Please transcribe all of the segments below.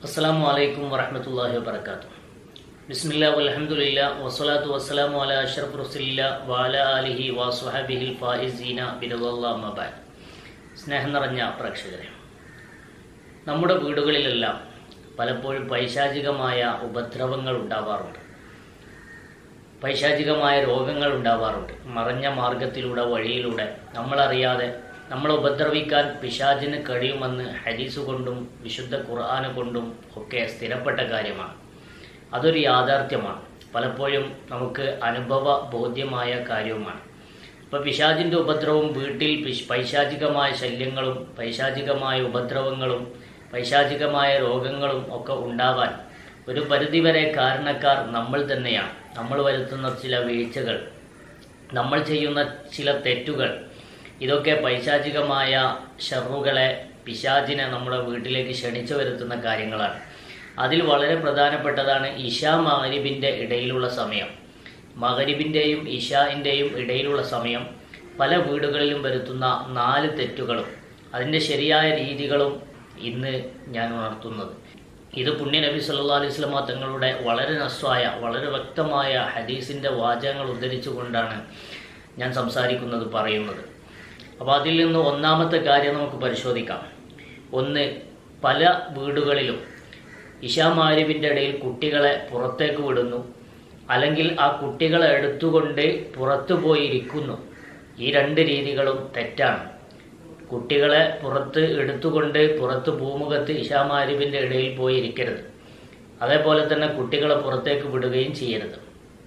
അസ്സാം വലൈക്കും വറഹമത്തല്ലാഹി വാബർക്കാത്തു ബിസ്മില്ല വലഹമുല്ല വസ്സലാത്തു വസ്സലാമു അല അഷ്റഫ് റുസലില്ല വാല അലിഹി വാസുഹബിഹിൽ ഫായിസീന ബിരവല്ലാമബാൻ സ്നേഹം നിറഞ്ഞ പ്രേക്ഷകരെ നമ്മുടെ വീടുകളിലെല്ലാം പലപ്പോഴും പൈശാചികമായ ഉപദ്രവങ്ങൾ ഉണ്ടാവാറുണ്ട് പൈശാചികമായ രോഗങ്ങൾ ഉണ്ടാവാറുണ്ട് മറഞ്ഞ മാർഗത്തിലൂടെ വഴിയിലൂടെ നമ്മളറിയാതെ നമ്മളെ ഉപദ്രവിക്കാൻ പിശാചിന് കഴിയുമെന്ന് ഹദീസ് കൊണ്ടും വിശുദ്ധ ഖുർആാന് കൊണ്ടും ഒക്കെ സ്ഥിരപ്പെട്ട കാര്യമാണ് അതൊരു യാഥാർത്ഥ്യമാണ് പലപ്പോഴും നമുക്ക് അനുഭവ ബോധ്യമായ കാര്യവുമാണ് ഇപ്പോൾ പിശാചിൻ്റെ ഉപദ്രവവും വീട്ടിൽ പിശ് പൈശാചികമായ ശല്യങ്ങളും പൈശാചികമായ ഉപദ്രവങ്ങളും പൈശാചികമായ രോഗങ്ങളും ഒക്കെ ഉണ്ടാവാൻ ഒരു പരിധിവരെ കാരണക്കാർ നമ്മൾ തന്നെയാണ് നമ്മൾ വരുത്തുന്ന ചില വീഴ്ചകൾ നമ്മൾ ചെയ്യുന്ന ചില തെറ്റുകൾ ഇതൊക്കെ പൈശാചികമായ ഷറുകളെ പിശാചിനെ നമ്മുടെ വീട്ടിലേക്ക് ക്ഷണിച്ചു വരുത്തുന്ന കാര്യങ്ങളാണ് അതിൽ വളരെ പ്രധാനപ്പെട്ടതാണ് ഇഷാ മഹരിബിൻ്റെ ഇടയിലുള്ള സമയം മഹരിബിൻ്റെയും ഇഷാഇൻ്റെയും ഇടയിലുള്ള സമയം പല വീടുകളിലും വരുത്തുന്ന നാല് തെറ്റുകളും അതിൻ്റെ ശരിയായ രീതികളും ഇന്ന് ഞാൻ ഉണർത്തുന്നത് ഇത് പുണ്യ നബി സല്ലാ അലൈഹി സ്വലമ തങ്ങളുടെ വളരെ നസ്വായ വളരെ വ്യക്തമായ ഹദീസിൻ്റെ വാചകങ്ങൾ ഉദ്ധരിച്ചുകൊണ്ടാണ് ഞാൻ സംസാരിക്കുന്നത് പറയുന്നത് അപ്പോൾ അതിൽ നിന്ന് ഒന്നാമത്തെ കാര്യം നമുക്ക് പരിശോധിക്കാം ഒന്ന് പല വീടുകളിലും ഇഷാ മാരിവിൻ്റെ ഇടയിൽ കുട്ടികളെ പുറത്തേക്ക് വിടുന്നു അല്ലെങ്കിൽ ആ കുട്ടികളെ എടുത്തുകൊണ്ട് പുറത്തു പോയി ഇരിക്കുന്നു ഈ രണ്ട് രീതികളും തെറ്റാണ് കുട്ടികളെ പുറത്ത് എടുത്തുകൊണ്ട് പുറത്ത് ഭൂമുഖത്ത് ഇഷാമാരിവിൻ്റെ ഇടയിൽ പോയി ഇരിക്കരുത് അതേപോലെ തന്നെ കുട്ടികളെ പുറത്തേക്ക് വിടുകയും ചെയ്യരുത്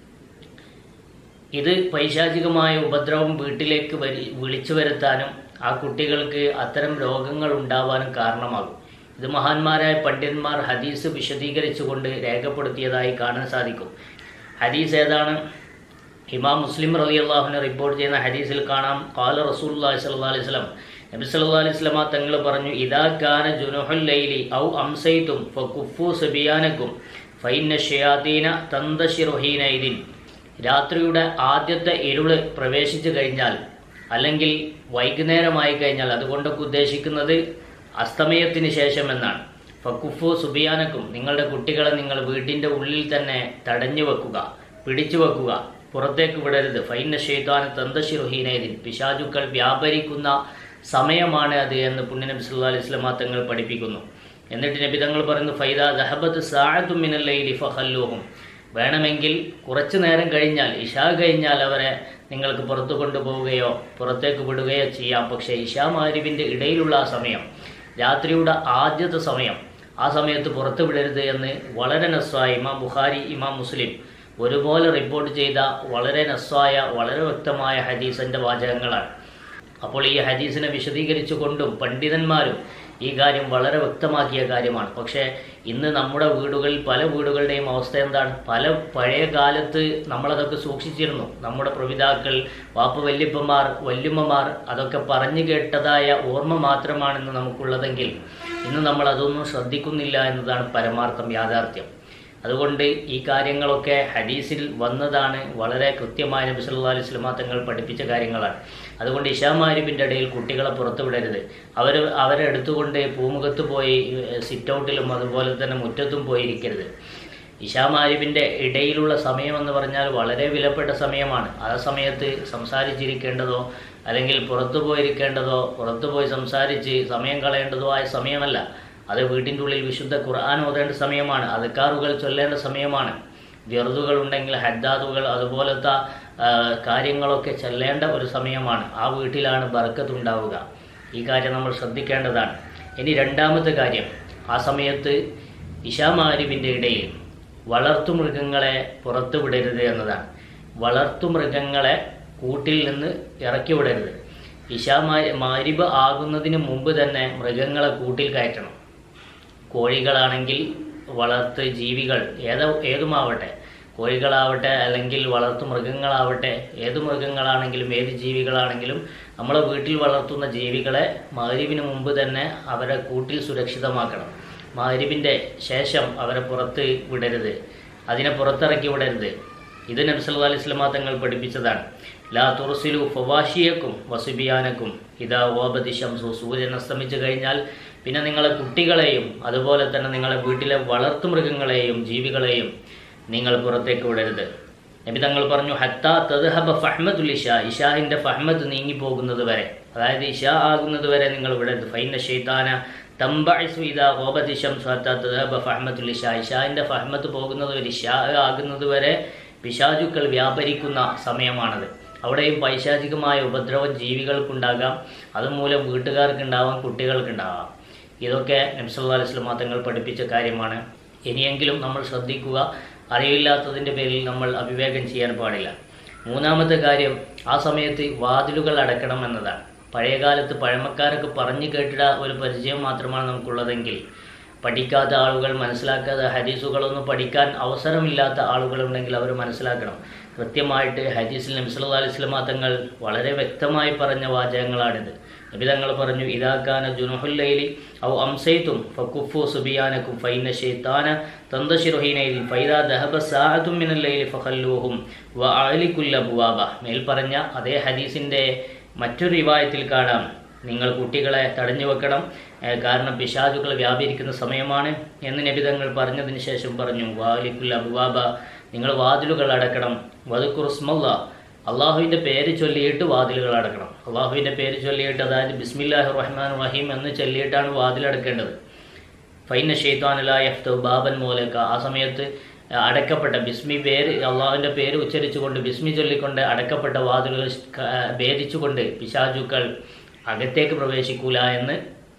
ഇത് പൈശാചികമായ ഉപദ്രവം വീട്ടിലേക്ക് വരി വിളിച്ചു വരുത്താനും ആ കുട്ടികൾക്ക് അത്തരം രോഗങ്ങൾ ഉണ്ടാവാനും കാരണമാകും ഇത് മഹാന്മാരായ പണ്ഡിതന്മാർ ഹദീസ് വിശദീകരിച്ചുകൊണ്ട് രേഖപ്പെടുത്തിയതായി കാണാൻ സാധിക്കും ഹദീസ് ഏതാണ് ഇമാം മുസ്ലിം റലി അള്ളാഹുവിനെ റിപ്പോർട്ട് ചെയ്യുന്ന ഹദീസിൽ കാണാം കാല റസൂൽ സല്ലാ അലൈഹി സ്വലം നബി സല്ലാ അലൈഹി സ്വലമ തങ്ങൾ പറഞ്ഞു ഇതാ കാന ജുനുഹുൽ ലൈലി ഔ അംസൈത്തും ഫുഫു സബിയാനക്കും ഫൈന ഷയാദീന തന്തഷിറുഹീനൈദിൻ രാത്രിയുടെ ആദ്യത്തെ ഇരുള് പ്രവേശിച്ചു കഴിഞ്ഞാൽ അല്ലെങ്കിൽ വൈകുന്നേരമായി കഴിഞ്ഞാൽ അതുകൊണ്ടൊക്കെ ഉദ്ദേശിക്കുന്നത് അസ്തമയത്തിന് ശേഷം എന്നാണ് ഫക്കുഫു സുബിയാനക്കും നിങ്ങളുടെ കുട്ടികളെ നിങ്ങൾ വീട്ടിൻ്റെ ഉള്ളിൽ തന്നെ തടഞ്ഞു വെക്കുക പിടിച്ചു വെക്കുക പുറത്തേക്ക് വിടരുത് ഫൈന ഷെയ്ത്താൻ തന്തശിറുഹീനേദിൻ പിശാചുക്കൾ വ്യാപരിക്കുന്ന സമയമാണ് അത് എന്ന് പുണ്യനബി സല്ലാ അലൈഹി സ്വലാ തങ്ങൾ പഠിപ്പിക്കുന്നു എന്നിട്ട് നബി തങ്ങൾ പറയുന്നു ഫൈദ ദഹബത്ത് സാഴത്തുമിനല്ലൈലി ഫഹല്ലൂഹും വേണമെങ്കിൽ കുറച്ചു നേരം കഴിഞ്ഞാൽ ഇഷാ കഴിഞ്ഞാൽ അവരെ നിങ്ങൾക്ക് പുറത്തു കൊണ്ടുപോവുകയോ പുറത്തേക്ക് വിടുകയോ ചെയ്യാം പക്ഷേ ഇഷാ മാരിവിൻ്റെ ഇടയിലുള്ള ആ സമയം രാത്രിയുടെ ആദ്യത്തെ സമയം ആ സമയത്ത് പുറത്തു വിടരുത് എന്ന് വളരെ നസ്വായ ഇമാം ബുഖാരി ഇമാം മുസ്ലിം ഒരുപോലെ റിപ്പോർട്ട് ചെയ്ത വളരെ നസ്വായ വളരെ വ്യക്തമായ ഹദീസിൻ്റെ വാചകങ്ങളാണ് അപ്പോൾ ഈ ഹദീസിനെ വിശദീകരിച്ചുകൊണ്ടും പണ്ഡിതന്മാരും ഈ കാര്യം വളരെ വ്യക്തമാക്കിയ കാര്യമാണ് പക്ഷേ ഇന്ന് നമ്മുടെ വീടുകളിൽ പല വീടുകളുടെയും അവസ്ഥ എന്താണ് പല പഴയ കാലത്ത് നമ്മളതൊക്കെ സൂക്ഷിച്ചിരുന്നു നമ്മുടെ പ്രവിതാക്കൾ വാപ്പ വല്യപ്പന്മാർ വല്യമ്മമാർ അതൊക്കെ പറഞ്ഞു കേട്ടതായ ഓർമ്മ മാത്രമാണെന്ന് നമുക്കുള്ളതെങ്കിൽ ഇന്ന് നമ്മൾ അതൊന്നും ശ്രദ്ധിക്കുന്നില്ല എന്നതാണ് പരമാർത്ഥം യാഥാർത്ഥ്യം അതുകൊണ്ട് ഈ കാര്യങ്ങളൊക്കെ ഹദീസിൽ വന്നതാണ് വളരെ കൃത്യമായ നബി സല്ലല്ലാഹു അലൈഹി വസല്ലം തങ്ങൾ പഠിപ്പിച്ച കാര്യങ്ങളാണ് അതുകൊണ്ട് ഇഷാമാരിബിൻ്റെ ഇടയിൽ കുട്ടികളെ പുറത്തു വിടരുത് അവർ അവരെ എടുത്തുകൊണ്ട് പൂമുഖത്ത് പോയി സിറ്റ് ഔട്ടിലും അതുപോലെ തന്നെ മുറ്റത്തും പോയി ഇരിക്കരുത് ഇഷാമാരിബിൻ്റെ ഇടയിലുള്ള സമയമെന്ന് പറഞ്ഞാൽ വളരെ വിലപ്പെട്ട സമയമാണ് ആ സമയത്ത് സംസാരിച്ചിരിക്കേണ്ടതോ അല്ലെങ്കിൽ പുറത്തു പോയിരിക്കേണ്ടതോ പുറത്തു പോയി സംസാരിച്ച് സമയം കളയേണ്ടതോ ആയ സമയമല്ല അത് വീട്ടിൻ്റെ ഉള്ളിൽ വിശുദ്ധ ഖുർആൻ ഓതേണ്ട സമയമാണ് അതുക്കാറുകൾ ചൊല്ലേണ്ട സമയമാണ് വ്യറുതുകൾ ഉണ്ടെങ്കിൽ ഹദ്ദാദുകൾ അതുപോലത്തെ കാര്യങ്ങളൊക്കെ ചെല്ലേണ്ട ഒരു സമയമാണ് ആ വീട്ടിലാണ് ബർക്കത്തുണ്ടാവുക ഈ കാര്യം നമ്മൾ ശ്രദ്ധിക്കേണ്ടതാണ് ഇനി രണ്ടാമത്തെ കാര്യം ആ സമയത്ത് ഇഷാമാരിവിൻ്റെ ഇടയിൽ വളർത്തുമൃഗങ്ങളെ പുറത്തു വിടരുത് എന്നതാണ് വളർത്തുമൃഗങ്ങളെ കൂട്ടിൽ നിന്ന് ഇറക്കി വിടരുത് ഇഷാ മാരിബ് ആകുന്നതിന് മുമ്പ് തന്നെ മൃഗങ്ങളെ കൂട്ടിൽ കയറ്റണം കോഴികളാണെങ്കിൽ വളർത്ത് ജീവികൾ ഏത ഏതുമാവട്ടെ കോഴികളാവട്ടെ അല്ലെങ്കിൽ വളർത്തു മൃഗങ്ങളാവട്ടെ ഏത് മൃഗങ്ങളാണെങ്കിലും ഏത് ജീവികളാണെങ്കിലും നമ്മളെ വീട്ടിൽ വളർത്തുന്ന ജീവികളെ മകരിവിന് മുമ്പ് തന്നെ അവരെ കൂട്ടിൽ സുരക്ഷിതമാക്കണം മകരിവിൻ്റെ ശേഷം അവരെ പുറത്ത് വിടരുത് അതിനെ പുറത്തിറക്കി വിടരുത് ഇത് നബി സല്ലല്ലാഹു അലൈഹി വസല്ലമ തങ്ങൾ പഠിപ്പിച്ചതാണ് ലാ തുർസിലു ഫവാഷിയക്കും വസുബിയാനക്കും ഇതാ ഓബതി ഷംസു സൂര്യൻ അസ്തമിച്ചു കഴിഞ്ഞാൽ പിന്നെ നിങ്ങളെ കുട്ടികളെയും അതുപോലെ തന്നെ നിങ്ങളെ വീട്ടിലെ വളർത്തുമൃഗങ്ങളെയും ജീവികളെയും നിങ്ങൾ പുറത്തേക്ക് വിടരുത് നബി തങ്ങൾ പറഞ്ഞു ഹത്ത തദ്ഹബ ഫഹ്മത്തുൽ ഇഷ ഇഷാഹിന്റെ ഫഹ്മത്ത് നീങ്ങി പോകുന്നത് വരെ അതായത് ഇഷ ആകുന്നത് വരെ നിങ്ങൾ വിടരുത് ഫൈന ഷെയ്ത്താന തംബഅസു ഇദാ ഗോബതി ശംസു ഹത്ത തദ്ഹബ ഫഹ്മത്തുൽ ഇഷ ഇഷാഹിന്റെ ഫഹ്മത്ത് പോകുന്നത് വരെ ഇഷാ ആകുന്നത് വരെ പിശാചുക്കൾ വ്യാപരിക്കുന്ന സമയമാണത് അവിടെയും പൈശാചികമായ ഉപദ്രവം ജീവികൾക്കുണ്ടാകാം അതുമൂലം വീട്ടുകാർക്കുണ്ടാവാം കുട്ടികൾക്കുണ്ടാവാം ഇതൊക്കെ നബ്സല്ലാ അലൈഹി സ്വലമാ തങ്ങൾ പഠിപ്പിച്ച കാര്യമാണ് ഇനിയെങ്കിലും നമ്മൾ ശ്രദ്ധിക്കുക അറിവില്ലാത്തതിൻ്റെ പേരിൽ നമ്മൾ അവിവേകം ചെയ്യാൻ പാടില്ല മൂന്നാമത്തെ കാര്യം ആ സമയത്ത് വാതിലുകൾ അടക്കണം എന്നതാണ് പഴയകാലത്ത് പഴമക്കാരൊക്കെ പറഞ്ഞു കേട്ടിട ഒരു പരിചയം മാത്രമാണ് നമുക്കുള്ളതെങ്കിൽ പഠിക്കാത്ത ആളുകൾ മനസ്സിലാക്കാത്ത ഹദീസുകളൊന്നും പഠിക്കാൻ അവസരമില്ലാത്ത ആളുകളുണ്ടെങ്കിൽ അവർ മനസ്സിലാക്കണം കൃത്യമായിട്ട് ഹദീസിൽ നബി സല്ലല്ലാഹു അലൈഹി വസല്ലമ തങ്ങൾ വളരെ വ്യക്തമായി പറഞ്ഞ വാചകങ്ങളാണിത് നബി തങ്ങൾ പറഞ്ഞു ഇതാക്കാന ജുനുഹുല്ലൈലി ഔ അംസൈത്തും ഫക്കുഫു സുബിയാനക്കും ഫൈന ഷെയ്ത്താന തന്തശിറുഹീനയിൽ ഫൈദാ ദഹബ സാഅത്തും മിനൽ ലൈലി ഫഖല്ലൂഹും വ അഅലികുല്ല ബുവാബ മേൽ പറഞ്ഞ അതേ ഹദീസിൻ്റെ മറ്റൊരു റിവായത്തിൽ കാണാം നിങ്ങൾ കുട്ടികളെ തടഞ്ഞു വെക്കണം ഏഹ് കാരണം പിശാചുകൾ വ്യാപരിക്കുന്ന സമയമാണ് എന്ന് നബിതങ്ങൾ പറഞ്ഞതിന് ശേഷം പറഞ്ഞു വാലിക്കുൽ അബുവാബ നിങ്ങൾ വാതിലുകൾ അടക്കണം വതുക്കുറുസ്മല്ല അള്ളാഹുവിൻ്റെ പേര് ചൊല്ലിയിട്ട് വാതിലുകൾ അടക്കണം അള്ളാഹുവിൻ്റെ പേര് ചൊല്ലിയിട്ട് അതായത് ബിസ്മില്ലാഹി റഹ്മാൻ റഹീം എന്ന് ചൊല്ലിയിട്ടാണ് വാതിലടക്കേണ്ടത് ഫൈന ഷെയ്ത്താനല യഫ്തു ബാബൻ മൂലക്ക ആ സമയത്ത് അടക്കപ്പെട്ട ബിസ്മി പേര് അള്ളാഹുവിൻ്റെ പേര് ഉച്ചരിച്ചുകൊണ്ട് ബിസ്മി ചൊല്ലിക്കൊണ്ട് അടക്കപ്പെട്ട വാതിലുകൾ ക- ഭേദിച്ചുകൊണ്ട് പിശാചുക്കൾ അകത്തേക്ക് പ്രവേശിക്കൂല എന്ന്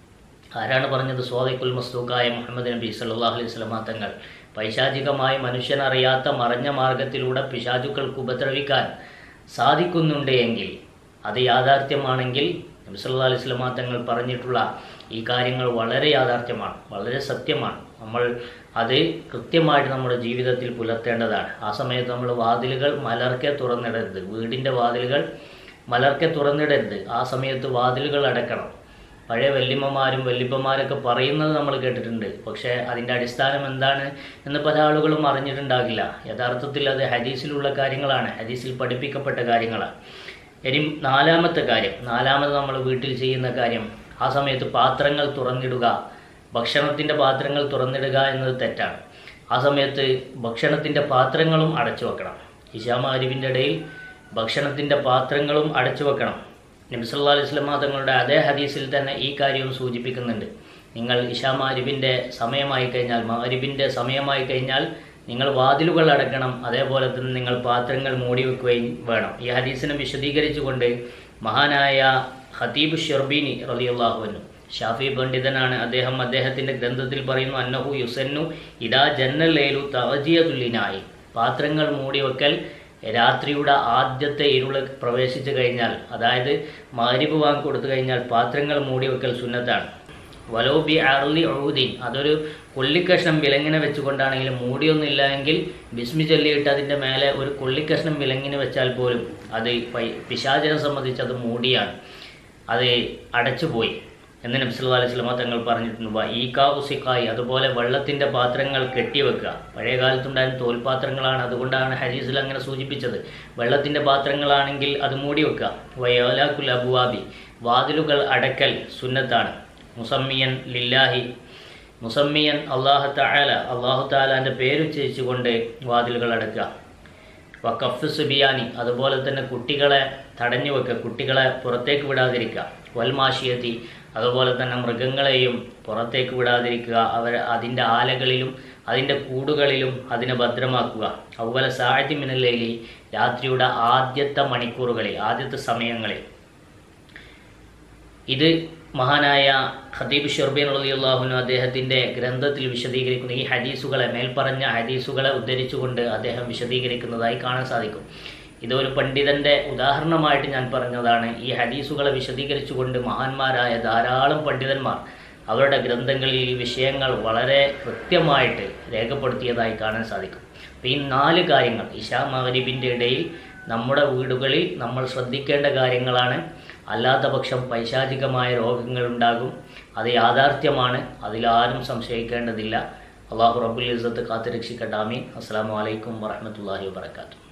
ആരാണ് പറഞ്ഞത് സ്വാദിക്കുൽ മസ്തൂക്കായ മുഹമ്മദ് നബി സല്ലല്ലാഹു അലൈഹി വസല്ലമ തങ്ങൾ പൈശാചികമായി മനുഷ്യനറിയാത്ത മറഞ്ഞ മാർഗത്തിലൂടെ പിശാചുക്കൾക്ക് ഉപദ്രവിക്കാൻ സാധിക്കുന്നുണ്ട് എങ്കിൽ അത് യാഥാർത്ഥ്യമാണെങ്കിൽ നബി സല്ലല്ലാഹു അലൈഹി വസല്ലമ തങ്ങൾ പറഞ്ഞിട്ടുള്ള ഈ കാര്യങ്ങൾ വളരെ യാഥാർത്ഥ്യമാണ് വളരെ സത്യമാണ് നമ്മൾ അത് കൃത്യമായിട്ട് നമ്മുടെ ജീവിതത്തിൽ പുലർത്തേണ്ടതാണ് ആ സമയത്ത് നമ്മൾ വാതിലുകൾ മലർക്കെ തുറന്നിടരുത് വീടിൻ്റെ വാതിലുകൾ മലർക്കെ തുറന്നിടരുത് ആ സമയത്ത് വാതിലുകൾ അടക്കണം പഴയ വല്യമ്മമാരും വല്യപ്പന്മാരൊക്കെ പറയുന്നത് നമ്മൾ കേട്ടിട്ടുണ്ട് പക്ഷേ അതിൻ്റെ അടിസ്ഥാനം എന്താണ് എന്ന് പല ആളുകളും അറിഞ്ഞിട്ടുണ്ടാകില്ല യഥാർത്ഥത്തിൽ അത് ഹദീസിലുള്ള കാര്യങ്ങളാണ് ഹദീസിൽ പഠിപ്പിക്കപ്പെട്ട കാര്യങ്ങളാണ് ഇനി നാലാമത്തെ കാര്യം നാലാമത് നമ്മൾ വീട്ടിൽ ചെയ്യുന്ന കാര്യം ആ സമയത്ത് പാത്രങ്ങൾ തുറന്നിടുക ഭക്ഷണത്തിൻ്റെ പാത്രങ്ങൾ തുറന്നിടുക എന്നത് തെറ്റാണ് ആ സമയത്ത് ഭക്ഷണത്തിൻ്റെ പാത്രങ്ങളും അടച്ചു വെക്കണം ഇശാമാരിവിൻ്റെ ഇടയിൽ ഭക്ഷണത്തിൻ്റെ പാത്രങ്ങളും അടച്ചു വെക്കണം നബി സല്ലല്ലാഹു അലൈഹി വസല്ലമ തങ്ങളുടെ അതേ ഹദീസിൽ തന്നെ ഈ കാര്യവും സൂചിപ്പിക്കുന്നുണ്ട് നിങ്ങൾ ഇഷാമാരിബിൻ്റെ സമയമായി കഴിഞ്ഞാൽ മാരിബിൻ്റെ സമയമായി കഴിഞ്ഞാൽ നിങ്ങൾ വാതിലുകൾ അടക്കണം അതേപോലെ തന്നെ നിങ്ങൾ പാത്രങ്ങൾ മൂടി വെക്കുകയും വേണം ഈ ഹദീസിനെ വിശദീകരിച്ചുകൊണ്ട് മഹാനായ ഹതീബ് ഷെർബീനി റളിയല്ലാഹുവിനു ഷാഫി പണ്ഡിതനാണ് അദ്ദേഹം അദ്ദേഹത്തിൻ്റെ ഗ്രന്ഥത്തിൽ പറയുന്നു അന്നഹു യുസന്നു ഇതാ ജന്നലേലു തവജിയതുല്ലിനായി പാത്രങ്ങൾ മൂടി വെക്കൽ രാത്രിയുടെ ആദ്യത്തെ ഇരുള് പ്രവേശിച്ചു കഴിഞ്ഞാൽ അതായത് മാരിബ് വാങ്ങി കൊടുത്തു കഴിഞ്ഞാൽ പാത്രങ്ങൾ മൂടി വെക്കൽ സുന്നത്താണ് വലോബി അർലി ഒഴുദീൻ അതൊരു കൊള്ളിക്കഷ്ണം വിലങ്ങിനെ വെച്ചുകൊണ്ടാണെങ്കിലും മൂടിയൊന്നുമില്ല എങ്കിൽ ബിസ്മി ചൊല്ലിയിട്ട് അതിൻ്റെ മേലെ ഒരു കൊള്ളിക്കഷ്ണം വിലങ്ങിന് വെച്ചാൽ പോലും അത് പൈ- പിശാചിനെ സംബന്ധിച്ച് അത് മൂടിയാണ് അത് അടച്ചുപോയി എന്ന് നബ്സല്ലാ അലൈഹി സ്വലമ തങ്ങൾ പറഞ്ഞിട്ടുണ്ട് വ ഈക്കാ ഉസിക്കായി അതുപോലെ വെള്ളത്തിൻ്റെ പാത്രങ്ങൾ കെട്ടിവെക്കുക പഴയ കാലത്തുണ്ടായിരുന്ന തോൽപാത്രങ്ങളാണ് അതുകൊണ്ടാണ് ഹരീസിൽ അങ്ങനെ സൂചിപ്പിച്ചത് വെള്ളത്തിൻ്റെ പാത്രങ്ങളാണെങ്കിൽ അത് മൂടി വെക്കുക വയോലാക്കുൽ അബുവാബി വാതിലുകൾ അടക്കൽ സുന്നത്താണ് മുസമ്മിയൻ ലില്ലാഹി മുസമ്മിയൻ അള്ളാഹു താല അള്ളാഹു താലാൻ്റെ പേരുച്ചരിച്ചുകൊണ്ട് വാതിലുകൾ അടക്കുക വക്കഫ് സുബിയാനി അതുപോലെ തന്നെ കുട്ടികളെ തടഞ്ഞു വെക്കുക കുട്ടികളെ പുറത്തേക്ക് വിടാതിരിക്കുക വൽമാഷിയത്തി അതുപോലെ തന്നെ മൃഗങ്ങളെയും പുറത്തേക്ക് വിടാതിരിക്കുക അവർ അതിൻ്റെ ആലകളിലും അതിൻ്റെ കൂടുകളിലും അതിനെ ഭദ്രമാക്കുക അതുപോലെ സാഹചര്യ മിനലയിലെ രാത്രിയുടെ ആദ്യത്തെ മണിക്കൂറുകളിൽ ആദ്യത്തെ സമയങ്ങളിൽ ഇത് മഹാനായ ഖദീബ് ഷെർബീൻ റളിയല്ലാഹുനു അദ്ദേഹത്തിൻ്റെ ഗ്രന്ഥത്തിൽ വിശദീകരിക്കുന്ന ഈ ഹദീസുകളെ മേൽപ്പറഞ്ഞ ഹദീസുകളെ ഉദ്ധരിച്ചുകൊണ്ട് അദ്ദേഹം വിശദീകരിക്കുന്നതായി കാണാൻ സാധിക്കും ഇതൊരു പണ്ഡിതൻ്റെ ഉദാഹരണമായിട്ട് ഞാൻ പറഞ്ഞതാണ് ഈ ഹദീസുകളെ വിശദീകരിച്ചുകൊണ്ട് മഹാന്മാരായ ധാരാളം പണ്ഡിതന്മാർ അവരുടെ ഗ്രന്ഥങ്ങളിൽ ഈ വിഷയങ്ങൾ വളരെ കൃത്യമായിട്ട് രേഖപ്പെടുത്തിയതായി കാണാൻ സാധിക്കും അപ്പോൾ ഈ നാല് കാര്യങ്ങൾ ഇഷാ മഹരീബിൻ്റെ ഇടയിൽ നമ്മുടെ വീടുകളിൽ നമ്മൾ ശ്രദ്ധിക്കേണ്ട കാര്യങ്ങളാണ് അല്ലാത്ത പക്ഷം പൈശാചികമായ രോഗങ്ങൾ ഉണ്ടാകും അത് യാഥാർത്ഥ്യമാണ് അതിലാരും സംശയിക്കേണ്ടതില്ല അള്ളാഹു റബുൽ ഇസ്സത്ത് കാത്തുരക്ഷിക്കട്ടെ ആമീൻ അസ്സാം വലൈക്കും വറഹമത്തല്ലാഹി വാബർക്കാത്തു